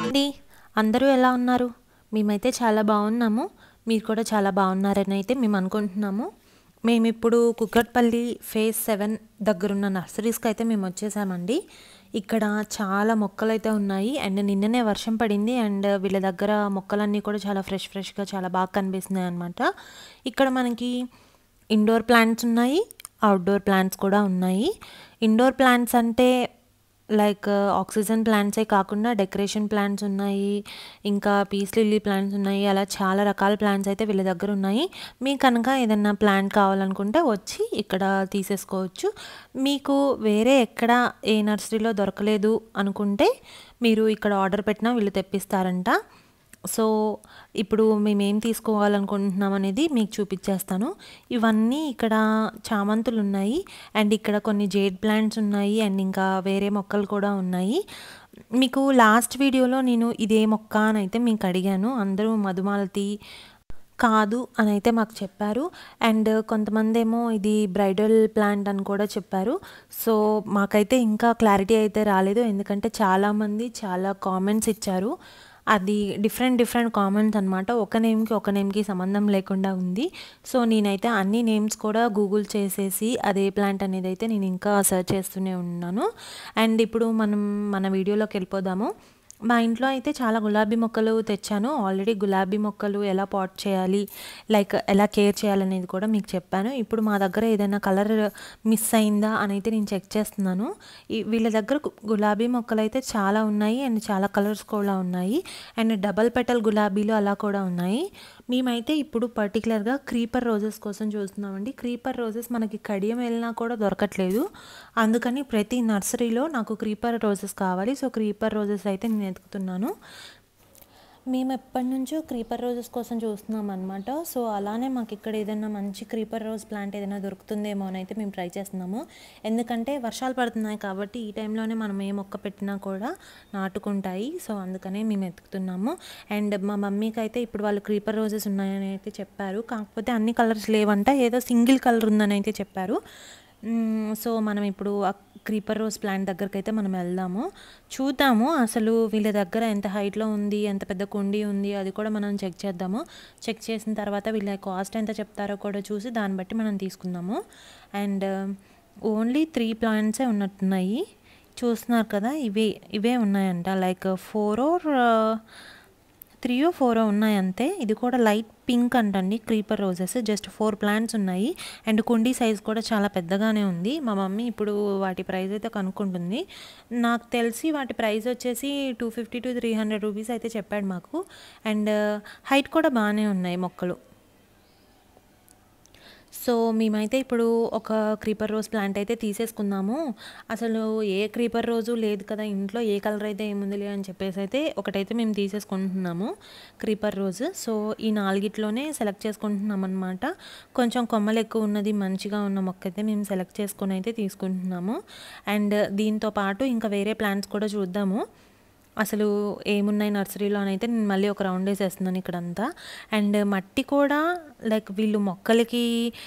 అండి అందరూ ఎలా ఉన్నారు మేమైతే చాలా బాగున్నాము మీరు కూడా చాలా బాగున్నారని అయితే మేము అనుకుంటున్నాము మేము ఇప్పుడు కుక్కట్పల్లి ఫేజ్ సెవెన్ దగ్గరున్న నర్సరీస్కి అయితే మేము వచ్చేసామండి ఇక్కడ చాలా మొక్కలు అయితే ఉన్నాయి అండ్ నిన్ననే వర్షం పడింది అండ్ వీళ్ళ దగ్గర మొక్కలన్నీ కూడా చాలా ఫ్రెష్ ఫ్రెష్గా చాలా బాగా కనిపిస్తున్నాయి అనమాట ఇక్కడ మనకి ఇండోర్ ప్లాంట్స్ ఉన్నాయి అవుట్డోర్ ప్లాంట్స్ కూడా ఉన్నాయి ఇండోర్ ప్లాంట్స్ అంటే లైక్ ఆక్సిజన్ ప్లాంట్సే కాకుండా డెకరేషన్ ప్లాంట్స్ ఉన్నాయి ఇంకా పీస్ లిల్లీ ప్లాంట్స్ ఉన్నాయి అలా చాలా రకాల ప్లాంట్స్ అయితే వీళ్ళ దగ్గర ఉన్నాయి మీకు కనుక ఏదైనా ప్లాంట్ కావాలనుకుంటే వచ్చి ఇక్కడ తీసేసుకోవచ్చు మీకు వేరే ఎక్కడ ఏ నర్సరీలో దొరకలేదు అనుకుంటే మీరు ఇక్కడ ఆర్డర్ పెట్టినా వీళ్ళు తెప్పిస్తారంట సో ఇప్పుడు మేము ఏం తీసుకోవాలనుకుంటున్నాం అనేది మీకు చూపించేస్తాను ఇవన్నీ ఇక్కడ చామంతులు ఉన్నాయి అండ్ ఇక్కడ కొన్ని జేడ్ ప్లాంట్స్ ఉన్నాయి అండ్ ఇంకా వేరే మొక్కలు కూడా ఉన్నాయి మీకు లాస్ట్ వీడియోలో నేను ఇదే మొక్క అని అయితే మీకు అడిగాను అందరూ మధుమాలతి కాదు అని అయితే మాకు చెప్పారు అండ్ కొంతమంది ఏమో ఇది బ్రైడల్ ప్లాంట్ అని కూడా చెప్పారు సో మాకైతే ఇంకా క్లారిటీ అయితే రాలేదు ఎందుకంటే చాలామంది చాలా కామెంట్స్ ఇచ్చారు అది డిఫరెంట్ డిఫరెంట్ కామెంట్స్ అనమాట ఒక నేమ్కి ఒక నేమ్కి సంబంధం లేకుండా ఉంది సో నేనైతే అన్ని నేమ్స్ కూడా గూగుల్ చేసేసి అదే ప్లాంట్ అనేది అయితే నేను ఇంకా సెర్చ్ చేస్తూనే ఉన్నాను అండ్ ఇప్పుడు మనం మన వీడియోలోకి వెళ్ళిపోదాము మా ఇంట్లో అయితే చాలా గులాబీ మొక్కలు తెచ్చాను ఆల్రెడీ గులాబీ మొక్కలు ఎలా పాట్ చేయాలి లైక్ ఎలా కేర్ చేయాలనేది కూడా మీకు చెప్పాను ఇప్పుడు మా దగ్గర ఏదైనా కలర్ మిస్ అయిందా అని అయితే నేను చెక్ చేస్తున్నాను ఈ వీళ్ళ దగ్గర గులాబీ మొక్కలు అయితే చాలా ఉన్నాయి అండ్ చాలా కలర్స్ కూడా ఉన్నాయి అండ్ డబల్ పెటల్ గులాబీలు అలా కూడా ఉన్నాయి మేమైతే ఇప్పుడు పర్టికులర్గా క్రీపర్ రోజెస్ కోసం చూస్తున్నామండి క్రీపర్ రోజెస్ మనకి కడియం వెళ్ళినా కూడా దొరకట్లేదు అందుకని ప్రతి నర్సరీలో నాకు క్రీపర్ రోజెస్ కావాలి సో క్రీపర్ రోజెస్ అయితే నేను ఎతుకుతున్నాను మేము ఎప్పటి నుంచో క్రీపర్ రోజెస్ కోసం చూస్తున్నాం అనమాట సో అలానే మాకు ఇక్కడ ఏదైనా మంచి క్రీపర్ రోజ్ ప్లాంట్ ఏదైనా దొరుకుతుందేమో అని అయితే మేము ట్రై చేస్తున్నాము ఎందుకంటే వర్షాలు పడుతున్నాయి కాబట్టి ఈ టైంలోనే మనం ఏ మొక్క పెట్టినా కూడా నాటుకుంటాయి సో అందుకనే మేము ఎత్తుకుతున్నాము అండ్ మా మమ్మీకి అయితే ఇప్పుడు వాళ్ళు క్రీపర్ రోజెస్ ఉన్నాయని అయితే చెప్పారు కాకపోతే అన్ని కలర్స్ లేవంట ఏదో సింగిల్ కలర్ ఉందని అయితే చెప్పారు సో మనం ఇప్పుడు ఆ క్రీపర్ రోజ్ ప్లాంట్ దగ్గరికి అయితే మనం వెళ్దాము చూద్దాము అసలు వీళ్ళ దగ్గర ఎంత హైట్లో ఉంది ఎంత పెద్ద కుండీ ఉంది అది కూడా మనం చెక్ చేద్దాము చెక్ చేసిన తర్వాత వీళ్ళ కాస్ట్ ఎంత చెప్తారో కూడా చూసి దాన్ని బట్టి మనం తీసుకుందాము అండ్ ఓన్లీ త్రీ ప్లాంట్సే ఉన్నట్టున్నాయి చూస్తున్నారు కదా ఇవే ఇవే ఉన్నాయంట like four or three or four ఉన్నాయి అంతే ఇది కూడా లైట్ పింక్ అంటండి creeper roses just four plants ఉన్నాయి అండ్ కుండీ సైజ్ కూడా చాలా పెద్దగానే ఉంది మా మమ్మీ ఇప్పుడు వాటి ప్రైస్ అయితే కనుక్కుంటుంది నాకు తెలిసి వాటి ప్రైస్ వచ్చేసి two fifty to three hundred rupees అయితే చెప్పాడు మాకు అండ్ హైట్ కూడా బాగానే ఉన్నాయి మొక్కలు సో మేమైతే ఇప్పుడు ఒక క్రీపర్ రోజ్ ప్లాంట్ అయితే తీసేసుకుందాము అసలు ఏ క్రీపర్ రోజు లేదు కదా ఇంట్లో ఏ కలర్ అయితే ఏముందిలే అని చెప్పేసి అయితే ఒకటైతే మేము తీసేసుకుంటున్నాము క్రీపర్ రోజ్ సో ఈ నాలుగిట్లోనే సెలెక్ట్ చేసుకుంటున్నాం అనమాట కొంచెం కొమ్మలు ఎక్కువ ఉన్నది మంచిగా ఉన్న మొక్క అయితే మేము సెలెక్ట్ చేసుకొని అయితే తీసుకుంటున్నాము అండ్ దీంతో పాటు ఇంకా వేరే ప్లాంట్స్ కూడా చూద్దాము అసలు ఏమున్నాయి నర్సరీలో అని అయితే నేను మళ్ళీ ఒక రౌండ్ వేసేస్తున్నాను ఇక్కడంతా అండ్ మట్టి కూడా లైక్ వీళ్ళు మొక్కలకి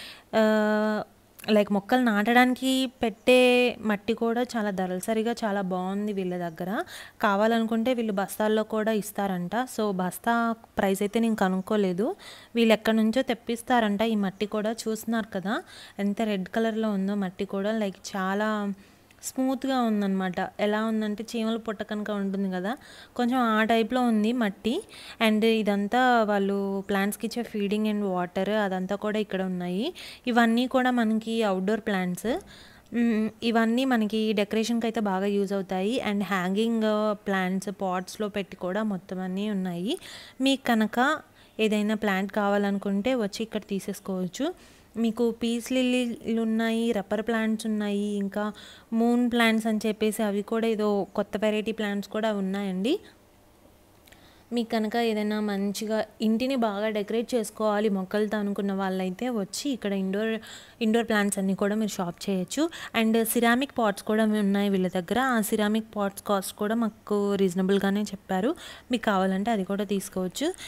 లైక్ మొక్కలు నాటడానికి పెట్టే మట్టి కూడా చాలా దళసరిగా చాలా బాగుంది వీళ్ళ దగ్గర కావాలనుకుంటే వీళ్ళు బస్తాల్లో కూడా ఇస్తారంట సో బస్తా ప్రైస్ అయితే నేను కనుక్కోలేదు వీళ్ళు ఎక్కడి నుంచో తెప్పిస్తారంట ఈ మట్టి కూడా చూస్తున్నారు కదా ఎంత రెడ్ కలర్లో ఉందో మట్టి కూడా లైక్ చాలా స్మూత్గా ఉందన్నమాట ఎలా ఉందంటే చీమలు పుట్ట కనుక ఉంటుంది కదా కొంచెం ఆ టైప్లో ఉంది మట్టి అండ్ ఇదంతా వాళ్ళు ప్లాంట్స్కి ఇచ్చే ఫీడింగ్ అండ్ వాటర్ అదంతా కూడా ఇక్కడ ఉన్నాయి ఇవన్నీ కూడా మనకి అవుట్డోర్ ప్లాంట్స్ ఇవన్నీ మనకి డెకరేషన్కి అయితే బాగా యూజ్ అవుతాయి అండ్ హ్యాంగింగ్ ప్లాంట్స్ పాట్స్లో పెట్టి కూడా మొత్తం అన్నీ ఉన్నాయి మీకు కనుక ఏదైనా ప్లాంట్ కావాలనుకుంటే వచ్చి ఇక్కడ తీసేసుకోవచ్చు మీకు పీస్ లిల్లీలు ఉన్నాయి రబ్బర్ ప్లాంట్స్ ఉన్నాయి ఇంకా మూన్ ప్లాంట్స్ అని చెప్పేసి అవి కూడా ఏదో కొత్త వెరైటీ ప్లాంట్స్ కూడా ఉన్నాయండి మీకు కనుక ఏదైనా మంచిగా ఇంటిని బాగా డెకరేట్ చేసుకోవాలి మొక్కలతో అనుకున్న వాళ్ళైతే వచ్చి ఇక్కడ ఇండోర్ ఇండోర్ ప్లాంట్స్ అన్నీ కూడా మీరు షాప్ చేయొచ్చు అండ్ సిరామిక్ పాట్స్ కూడా ఉన్నాయి వీళ్ళ దగ్గర ఆ సిరామిక్ పాట్స్ కాస్ట్ కూడా మాకు రీజనబుల్గానే చెప్పారు మీకు కావాలంటే అది కూడా తీసుకోవచ్చు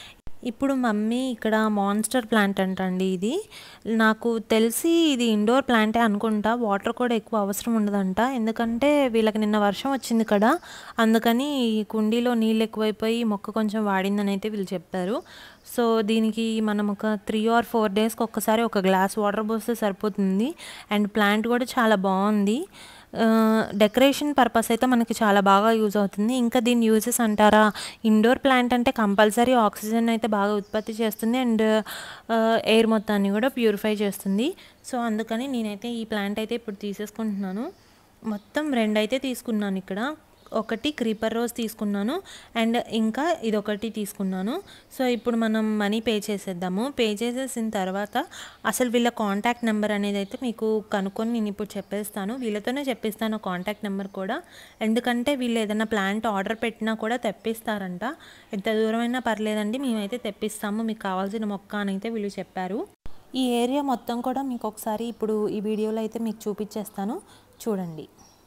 ఇప్పుడు మమ్మీ ఇక్కడ మాన్స్టర్ ప్లాంట్ అంటండి ఇది నాకు తెలిసి ఇది ఇండోర్ ప్లాంటే అనుకుంటా వాటర్ కూడా ఎక్కువ అవసరం ఉండదంట ఎందుకంటే వీళ్ళకి నిన్న వర్షం వచ్చింది కదా అందుకని ఈ కుండీలో నీళ్ళు ఎక్కువైపోయి మొక్క కొంచెం వాడిందని అయితే వీళ్ళు చెప్పారు సో దీనికి మనం ఒక త్రీ ఆర్ ఫోర్ డేస్కి ఒక్కసారి ఒక గ్లాస్ వాటర్ పోస్తే సరిపోతుంది అండ్ ప్లాంట్ కూడా చాలా బాగుంది డెకరేషన్ పర్పస్ అయితే మనకి చాలా బాగా యూజ్ అవుతుంది ఇంకా దీని యూజెస్ అంటారా ఇండోర్ ప్లాంట్ అంటే కంపల్సరీ ఆక్సిజన్ అయితే బాగా ఉత్పత్తి చేస్తుంది అండ్ ఎయిర్ మొత్తాన్ని కూడా ప్యూరిఫై చేస్తుంది సో అందుకని నేనైతే ఈ ప్లాంట్ అయితే ఇప్పుడు తీసేసుకుంటున్నాను మొత్తం రెండు అయితే తీసుకున్నాను ఇక్కడ ఒకటి క్రీపర్ రోజ్ తీసుకున్నాను అండ్ ఇంకా ఇదొకటి తీసుకున్నాను సో ఇప్పుడు మనం మనీ పే చేసేద్దాము పే చేసేసిన తర్వాత అసలు వీళ్ళ కాంటాక్ట్ నెంబర్ అనేది అయితే మీకు కనుక్కొని నేను ఇప్పుడు చెప్పేస్తాను వీళ్ళతోనే చెప్పిస్తాను కాంటాక్ట్ నెంబర్ కూడా ఎందుకంటే వీళ్ళు ఏదైనా ప్లాంట్ ఆర్డర్ పెట్టినా కూడా తెప్పిస్తారంట ఎంత దూరమైనా పర్లేదండి మేమైతే తెప్పిస్తాము మీకు కావాల్సిన మొక్క అని అయితే వీళ్ళు చెప్పారు ఈ ఏరియా మొత్తం కూడా మీకు ఒకసారి ఇప్పుడు ఈ వీడియోలో అయితే మీకు చూపించేస్తాను చూడండి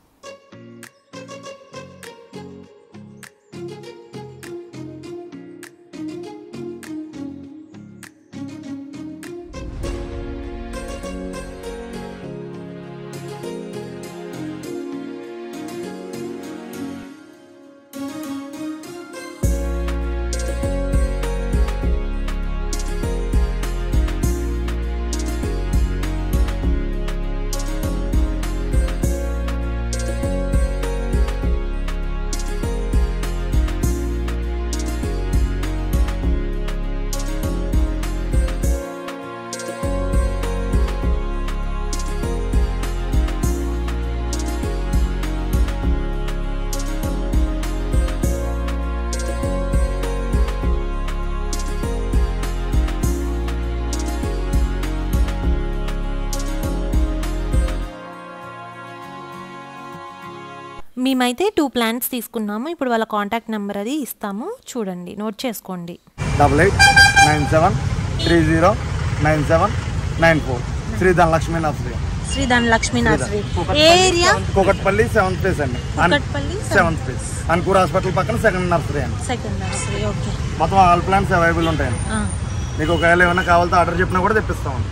మేమైతే టూ ప్లాన్స్ తీసుకున్నాము ఇప్పుడు వాళ్ళ కాంటాక్ట్ నెంబర్ అది ఇస్తాము చూడండి నోట్ చేసుకోండి double eight nine seven three zero nine seven nine four Shri Dhanalakshmi nursery Shri Dhanalakshmi nursery ఏ ఏరియా కూకట్పల్లి సెవెంత్ ప్లేస్ అండి Kukatpally seventh place Ankur hospital పక్కన సెకండ్ నర్సరీ అండి సెకండ్ నర్సరీ ఓకే మొత్తం ఆల్ ప్లాంట్స్ అవైలబుల్ ఉంటాయండి మీకు ఒకవేళ ఏమైనా కావాలంటే ఆర్డర్ చెప్పినా కూడా తెప్పిస్తామండి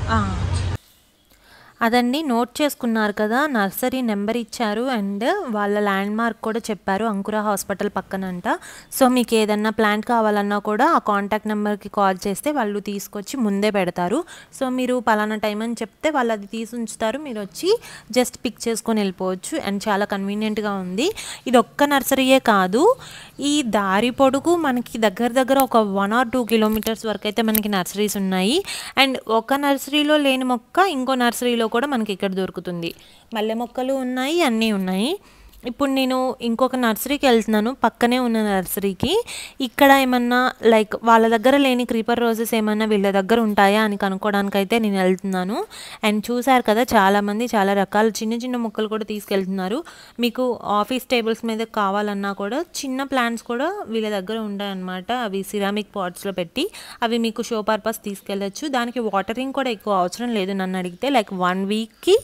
అదండి నోట్ చేసుకున్నారు కదా నర్సరీ నెంబర్ ఇచ్చారు అండ్ వాళ్ళ ల్యాండ్ మార్క్ కూడా చెప్పారు అంకుర హాస్పిటల్ పక్కనంట సో మీకు ఏదన్నా ప్లాంట్ కావాలన్నా కూడా ఆ కాంటాక్ట్ నెంబర్కి కాల్ చేస్తే వాళ్ళు తీసుకొచ్చి ముందే పెడతారు సో మీరు పలానా టైం అని చెప్తే వాళ్ళు అది తీసి ఉంచుతారు మీరు వచ్చి జస్ట్ పిక్ చేసుకొని వెళ్ళిపోవచ్చు అండ్ చాలా కన్వీనియంట్గా ఉంది ఇది ఒక్క నర్సరీయే కాదు ఈ దారి పొడుగు మనకి దగ్గర దగ్గర ఒక వన్ ఆర్ టూ కిలోమీటర్స్ వరకు అయితే మనకి నర్సరీస్ ఉన్నాయి అండ్ ఒక నర్సరీలో లేని మొక్క ఇంకో నర్సరీలో కూడా మనకి ఇక్కడ దొరుకుతుంది మల్లె మొక్కలు ఉన్నాయి అన్నీ ఉన్నాయి ఇప్పుడు నేను ఇంకొక నర్సరీకి వెళ్తున్నాను పక్కనే ఉన్న నర్సరీకి ఇక్కడ ఏమన్నా లైక్ వాళ్ళ దగ్గర లేని క్రీపర్ రోజెస్ ఏమన్నా వీళ్ళ దగ్గర ఉంటాయా అని కనుక్కోవడానికి అయితే నేను వెళ్తున్నాను అండ్ చూసారు కదా చాలామంది చాలా రకాల చిన్న చిన్న మొక్కలు కూడా తీసుకెళ్తున్నారు మీకు ఆఫీస్ టేబుల్స్ మీద కావాలన్నా కూడా చిన్న ప్లాంట్స్ కూడా వీళ్ళ దగ్గర ఉంటాయన్నమాట అవి సిరామిక్ పాట్స్లో పెట్టి అవి మీకు షో పర్పస్ తీసుకెళ్ళచ్చు దానికి వాటరింగ్ కూడా ఎక్కువ అవసరం లేదు నన్ను అడిగితే లైక్ వన్ వీక్కి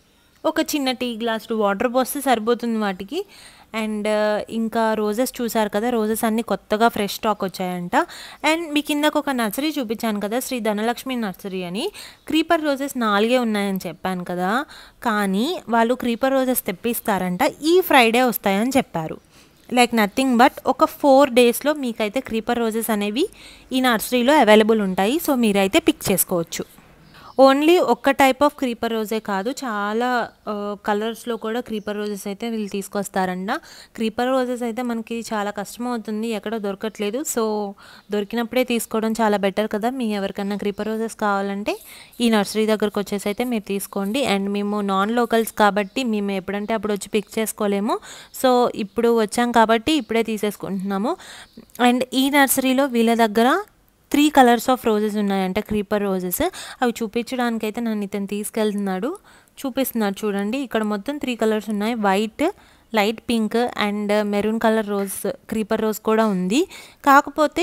ఒక చిన్న టీ గ్లాసులు వాటర్ పోస్తే సరిపోతుంది వాటికి అండ్ ఇంకా రోజెస్ చూసారు కదా రోజెస్ అన్నీ కొత్తగా ఫ్రెష్ స్టాక్ వచ్చాయంట అండ్ మీ కిందకు ఒక నర్సరీ చూపించాను కదా శ్రీ ధనలక్ష్మి నర్సరీ అని క్రీపర్ రోజెస్ నాలుగే ఉన్నాయని చెప్పాను కదా కానీ వాళ్ళు క్రీపర్ రోజెస్ తెప్పిస్తారంట ఈ ఫ్రైడే వస్తాయని చెప్పారు లైక్ నథింగ్ బట్ ఒక ఫోర్ డేస్లో మీకైతే క్రీపర్ రోజెస్ అనేవి ఈ నర్సరీలో అవైలబుల్ ఉంటాయి సో మీరైతే పిక్ చేసుకోవచ్చు ఓన్లీ ఒక్క టైప్ ఆఫ్ క్రీపర్ రోజే కాదు చాలా కలర్స్లో కూడా క్రీపర్ రోజెస్ అయితే వీళ్ళు తీసుకొస్తారంట క్రీపర్ రోజెస్ అయితే మనకి చాలా కష్టం అవుతుంది ఎక్కడ దొరకట్లేదు సో దొరికినప్పుడే తీసుకోవడం చాలా బెటర్ కదా మీ ఎవరికన్నా క్రీపర్ రోజెస్ కావాలంటే ఈ నర్సరీ దగ్గరకు వచ్చేసి అయితే మీరు తీసుకోండి అండ్ మేము నాన్ లోకల్స్ కాబట్టి మేము ఎప్పుడంటే అప్పుడు వచ్చి పిక్ చేసుకోలేము సో ఇప్పుడు వచ్చాం కాబట్టి ఇప్పుడే తీసేసుకుంటున్నాము అండ్ ఈ నర్సరీలో వీళ్ళ దగ్గర త్రీ కలర్స్ ఆఫ్ రోజెస్ ఉన్నాయంట క్రీపర్ రోజెస్ అవి చూపించడానికి అయితే నన్ను ఇతను తీసుకెళ్తున్నాడు చూపిస్తున్నాడు చూడండి ఇక్కడ మొత్తం త్రీ కలర్స్ ఉన్నాయి white light pink and maroon colour rose creeper rose కూడా ఉంది కాకపోతే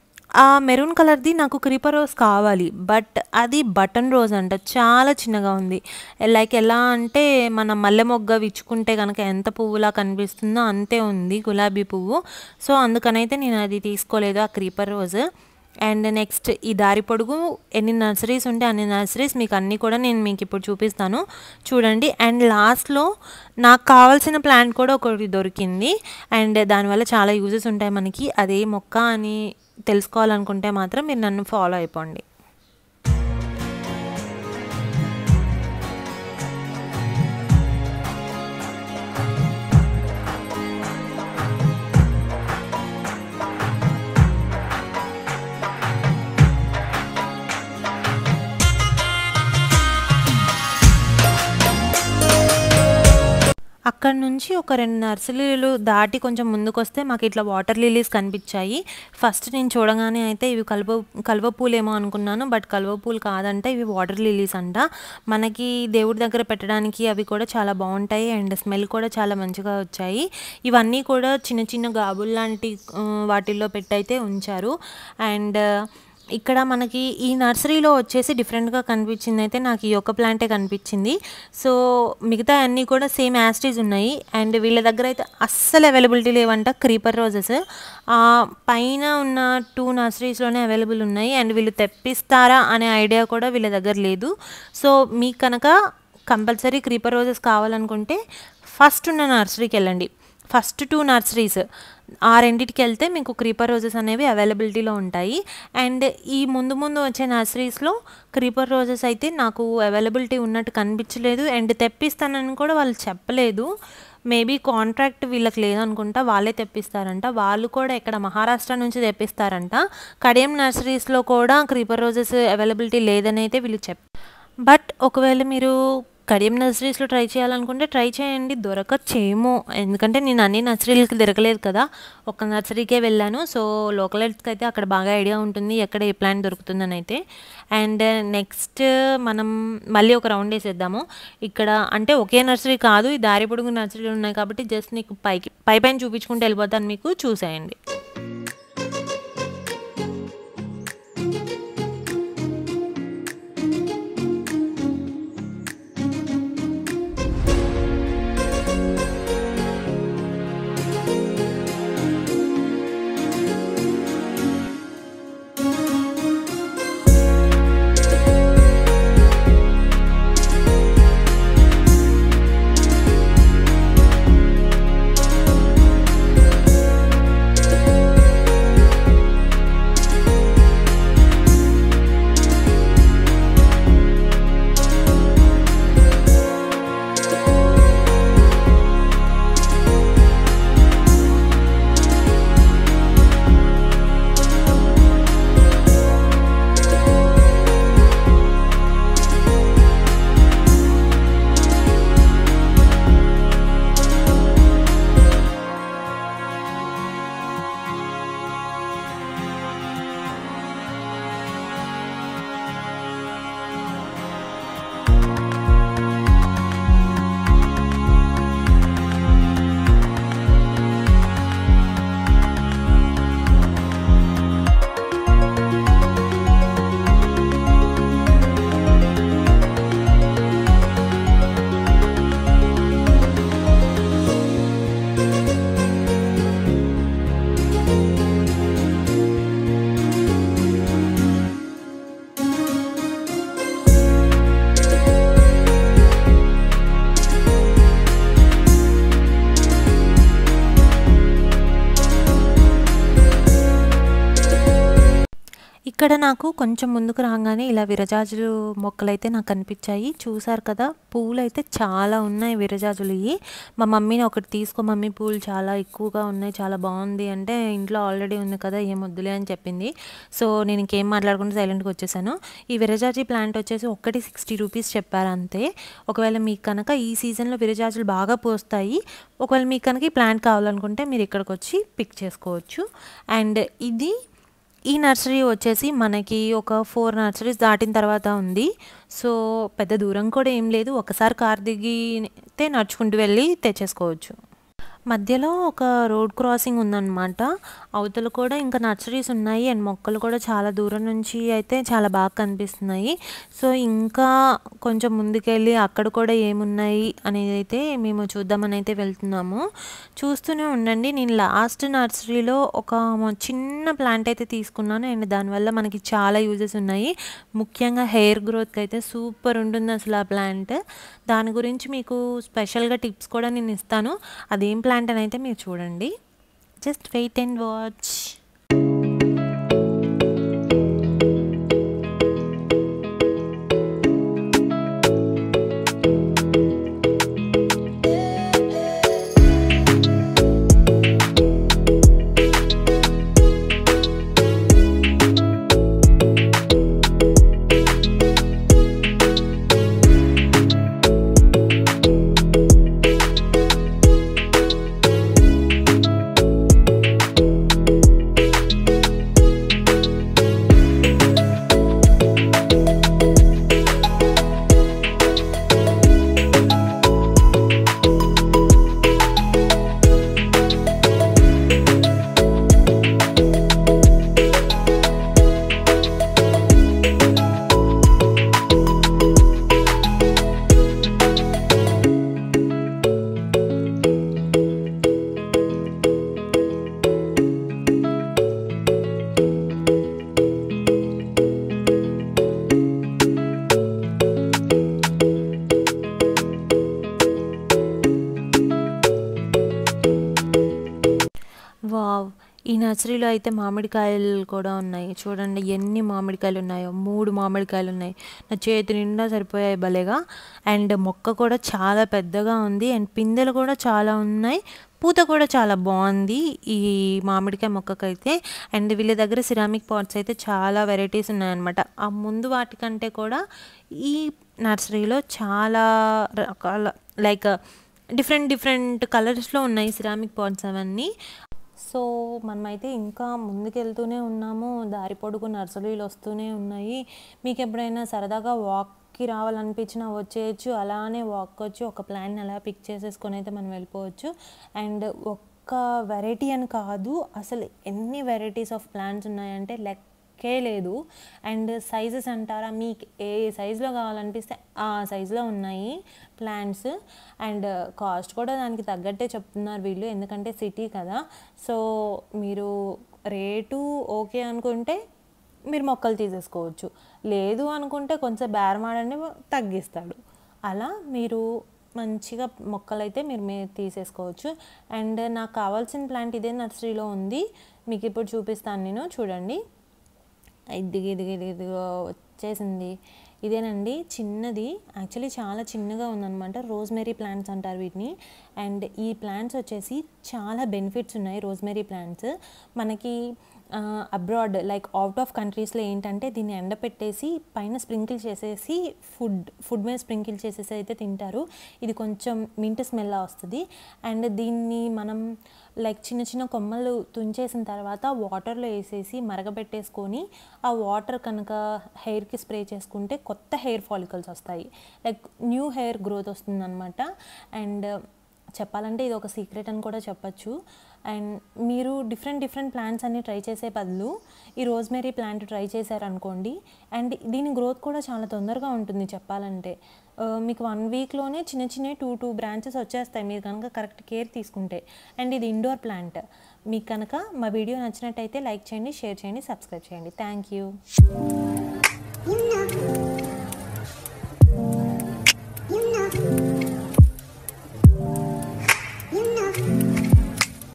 ఆ మెరూన్ కలర్ది నాకు క్రీపర్ రోజ్ కావాలి బట్ అది బటన్ రోజ్ అంట చాలా చిన్నగా ఉంది లైక్ ఎలా అంటే మన మల్లె మొగ్గ విచ్చుకుంటే కనుక ఎంత పువ్వులా కనిపిస్తుందో అంతే ఉంది గులాబీ పువ్వు సో అందుకనైతే నేను అది తీసుకోలేదు ఆ క్రీపర్ రోజ్ అండ్ నెక్స్ట్ ఈ దారి పొడుగు ఎన్ని నర్సరీస్ ఉంటే అన్ని నర్సరీస్ మీకు అన్నీ కూడా నేను మీకు ఇప్పుడు చూపిస్తాను చూడండి అండ్ లాస్ట్లో నాకు కావాల్సిన ప్లాంట్ కూడా ఒకటి దొరికింది అండ్ దానివల్ల చాలా యూజెస్ ఉంటాయి మనకి అదే మొక్క అని తెలుసుకోవాలనుకుంటే మాత్రం మీరు నన్ను ఫాలో అయిపోండి అక్కడ నుంచి ఒక రెండు నర్సరీలు దాటి కొంచెం ముందుకు వస్తే మాకు ఇట్లా వాటర్ లిలీస్ కనిపించాయి ఫస్ట్ నేను చూడగానే అయితే ఇవి కలువ కలువ పూలేమో అనుకున్నాను బట్ కలువ పూలు కాదంట ఇవి వాటర్ లిలీస్ అంట మనకి దేవుడి దగ్గర పెట్టడానికి అవి కూడా చాలా బాగుంటాయి అండ్ స్మెల్ కూడా చాలా మంచిగా వచ్చాయి ఇవన్నీ కూడా చిన్న చిన్న గాబుల్ లాంటి ఆ, వాటిల్లో పెట్టయితే ఉంచారు అండ్ ఇక్కడ మనకి ఈ నర్సరీలో వచ్చేసి డిఫరెంట్గా కనిపించింది అయితే నాకు ఈ ఒక్క ప్లాంటే కనిపించింది సో మిగతా అన్నీ కూడా సేమ్ యాస్టీస్ ఉన్నాయి అండ్ వీళ్ళ దగ్గర అయితే అస్సలు అవైలబిలిటీ లేవంట క్రీపర్ రోజెస్ పైన ఉన్న టూ నర్సరీస్లోనే అవైలబుల్ ఉన్నాయి అండ్ వీళ్ళు తెప్పిస్తారా అనే ఐడియా కూడా వీళ్ళ దగ్గర లేదు సో మీకు కనుక కంపల్సరీ క్రీపర్ రోజెస్ కావాలనుకుంటే ఫస్ట్ ఉన్న నర్సరీకి వెళ్ళండి ఫస్ట్ టూ నర్సరీస్ ఆ రెండింటికి వెళ్తే మీకు క్రీపర్ రోజెస్ అనేవి అవైలబిలిటీలో ఉంటాయి అండ్ ఈ ముందు ముందు వచ్చే నర్సరీస్లో క్రీపర్ రోజెస్ అయితే నాకు అవైలబిలిటీ ఉన్నట్టు కనిపించలేదు అండ్ తెప్పిస్తానని కూడా వాళ్ళు చెప్పలేదు మేబీ కాంట్రాక్ట్ వీళ్ళకి లేదనుకుంటా వాళ్ళే తెప్పిస్తారంట వాళ్ళు కూడా ఇక్కడ మహారాష్ట్ర నుంచి తెప్పిస్తారంట కడియం నర్సరీస్లో కూడా క్రీపర్ రోజెస్ అవైలబిలిటీ లేదని అయితే వీళ్ళు చెప్ బట్ ఒకవేళ మీరు కడియం నర్సరీస్లో ట్రై చేయాలనుకుంటే ట్రై చేయండి దొరకచ్చేమో ఎందుకంటే నేను అన్ని నర్సరీలకి దొరకలేదు కదా ఒక నర్సరీకే వెళ్ళాను సో లోకలైట్స్కి అయితే అక్కడ బాగా ఐడియా ఉంటుంది ఎక్కడ ఏ ప్లాంట్ దొరుకుతుందని అయితే అండ్ నెక్స్ట్ మనం మళ్ళీ ఒక రౌండ్ వేసేద్దాము ఇక్కడ అంటే ఒకే నర్సరీ కాదు ఈ దారి పొడుగు నర్సరీలు ఉన్నాయి కాబట్టి జస్ట్ నీకు పైకి పై పైన చూపించుకుంటూ వెళ్ళిపోతాను మీకు చూసేయండి ఇక్కడ నాకు కొంచెం ముందుకు రాగానే ఇలా విరజాజులు మొక్కలైతే నాకు కనిపించాయి చూసారు కదా పూలు అయితే చాలా ఉన్నాయి విరజాజులు ఇవి మా మమ్మీని ఒకటి తీసుకో మమ్మీ పూలు చాలా ఎక్కువగా ఉన్నాయి చాలా బాగుంది అంటే ఇంట్లో ఆల్రెడీ ఉంది కదా ఏం వద్దులే అని చెప్పింది సో నేను ఇంకేం మాట్లాడకుండా సైలెంట్గా వచ్చేసాను ఈ విరజాజి ప్లాంట్ వచ్చేసి ఒక్కటి సిక్స్టీ రూపీస్ చెప్పారు అంతే ఒకవేళ మీకు కనుక ఈ సీజన్లో విరజాజులు బాగా పోస్తాయి ఒకవేళ మీకు కనుక ఈ ప్లాంట్ కావాలనుకుంటే మీరు ఇక్కడికి వచ్చి పిక్ చేసుకోవచ్చు అండ్ ఇది ఈ నర్సరీ వచ్చేసి మనకి ఒక ఫోర్ నర్సరీస్ దాటిన తర్వాత ఉంది సో పెద్ద దూరం కూడా ఏం లేదు ఒకసారి కార్ దిగితే నడుచుకుంటూ వెళ్ళి తెచ్చేసుకోవచ్చు మధ్యలో ఒక రోడ్ క్రాసింగ్ ఉందన్నమాట అవతల కూడా ఇంకా నర్సరీస్ ఉన్నాయి అండ్ మొక్కలు కూడా చాలా దూరం నుంచి అయితే చాలా బాగా కనిపిస్తున్నాయి సో ఇంకా కొంచెం ముందుకెళ్ళి అక్కడ కూడా ఏమున్నాయి అనేది అయితే మేము చూద్దామని అయితే వెళ్తున్నాము చూస్తూనే ఉండండి నేను లాస్ట్ నర్సరీలో ఒక మొ- చిన్న ప్లాంట్ అయితే తీసుకున్నాను అండ్ దానివల్ల మనకి చాలా యూజెస్ ఉన్నాయి ముఖ్యంగా హెయిర్ గ్రోత్కి అయితే సూపర్ ఉంటుంది అసలు ఆ ప్లాంట్ దాని గురించి మీకు స్పెషల్గా టిప్స్ కూడా నేను ఇస్తాను అదేం ప్లాంట్ అని అయితే మీరు చూడండి just wait and watch wow ఈ నర్సరీలో అయితే మామిడికాయలు కూడా ఉన్నాయి చూడండి ఎన్ని మామిడికాయలు ఉన్నాయో మూడు మామిడికాయలు ఉన్నాయి నా చేతి నిండా సరిపోయాయి భలేగా అండ్ మొక్క కూడా చాలా పెద్దగా ఉంది అండ్ పిందెలు కూడా చాలా ఉన్నాయి పూత కూడా చాలా బాగుంది ఈ మామిడికాయ మొక్కకైతే అండ్ వీళ్ళ దగ్గర సిరామిక్ పాట్స్ అయితే చాలా వెరైటీస్ ఉన్నాయన్నమాట ఆ ముందు వాటికంటే కూడా ఈ నర్సరీలో చాలా రకాల లైక్ డిఫరెంట్ డిఫరెంట్ కలర్స్లో ఉన్నాయి సిరామిక్ పాట్స్ అవన్నీ సో మనమైతే ఇంకా ముందుకెళ్తూనే ఉన్నాము దారి పొడుగు నర్సరీలు వస్తూనే ఉన్నాయి మీకు ఎప్పుడైనా సరదాగా వాక్కి రావాలనిపించినా వచ్చేయచ్చు అలానే వాక్ వచ్చి ఒక ప్లాన్ అలా పిక్ చేసేసుకొని అయితే మనం వెళ్ళిపోవచ్చు అండ్ ఒక్క వెరైటీ అని కాదు అసలు ఎన్ని వెరైటీస్ ఆఫ్ ప్లాంట్స్ ఉన్నాయంటే లెక్కే లేదు అండ్ సైజెస్ అంటారా మీకు ఏ సైజులో కావాలనిపిస్తే ఆ సైజులో ఉన్నాయి ప్లాంట్స్ అండ్ కాస్ట్ కూడా దానికి తగ్గట్టే చెప్తున్నారు వీళ్ళు ఎందుకంటే సిటీ కదా సో మీరు రేటు ఓకే అనుకుంటే మీరు మొక్కలు తీసేసుకోవచ్చు లేదు అనుకుంటే కొంచెం బేరమాడని తగ్గిస్తాడు అలా మీరు మంచిగా మొక్కలైతే మీరు మీరు తీసేసుకోవచ్చు అండ్ నాకు కావాల్సిన ప్లాంట్ ఇదే నర్సరీలో ఉంది మీకు ఇప్పుడు చూపిస్తాను నేను చూడండి ఇదిగి ఇదిగి ఇదిగి ఇదిగో వచ్చేసింది ఇదేనండి చిన్నది యాక్చువల్లీ చాలా చిన్నగా ఉందన్నమాట రోజ్మెరీ ప్లాంట్స్ అంటారు వీటిని అండ్ ఈ ప్లాంట్స్ వచ్చేసి చాలా బెనిఫిట్స్ ఉన్నాయి రోజ్మెరీ ప్లాంట్స్ మనకి అబ్రాడ్ లైక్ అవుట్ ఆఫ్ కంట్రీస్లో ఏంటంటే దీన్ని ఎండపెట్టేసి పైన స్ప్రింకిల్ చేసేసి ఫుడ్ ఫుడ్ మీద స్ప్రింకిల్ చేసేసి అయితే తింటారు ఇది కొంచెం మింట్ స్మెల్ వస్తుంది అండ్ దీన్ని మనం లైక్ చిన్న చిన్న కొమ్మలు తుంచేసిన తర్వాత వాటర్లో వేసేసి మరగబెట్టేసుకొని ఆ వాటర్ కనుక హెయిర్కి స్ప్రే చేసుకుంటే కొత్త హెయిర్ ఫాలికల్స్ వస్తాయి లైక్ న్యూ హెయిర్ గ్రోత్ వస్తుందన్నమాట అండ్ చెప్పాలంటే ఇది ఒక సీక్రెట్ అని కూడా చెప్పచ్చు అండ్ మీరు డిఫరెంట్ డిఫరెంట్ ప్లాంట్స్ అన్ని ట్రై చేసే బదులు ఈ రోజ్మెరీ ప్లాంట్ ట్రై చేశారనుకోండి అండ్ దీని గ్రోత్ కూడా చాలా తొందరగా ఉంటుంది చెప్పాలంటే ఆ, మీకు వన్ వీక్లోనే చిన్న చిన్న టూ టూ బ్రాంచెస్ వచ్చేస్తాయి మీరు కనుక కరెక్ట్ కేర్ తీసుకుంటే అండ్ ఇది ఇండోర్ ప్లాంట్ మీకు కనుక మా వీడియో నచ్చినట్టయితే లైక్ చేయండి షేర్ చేయండి సబ్స్క్రైబ్ చేయండి థ్యాంక్ యూ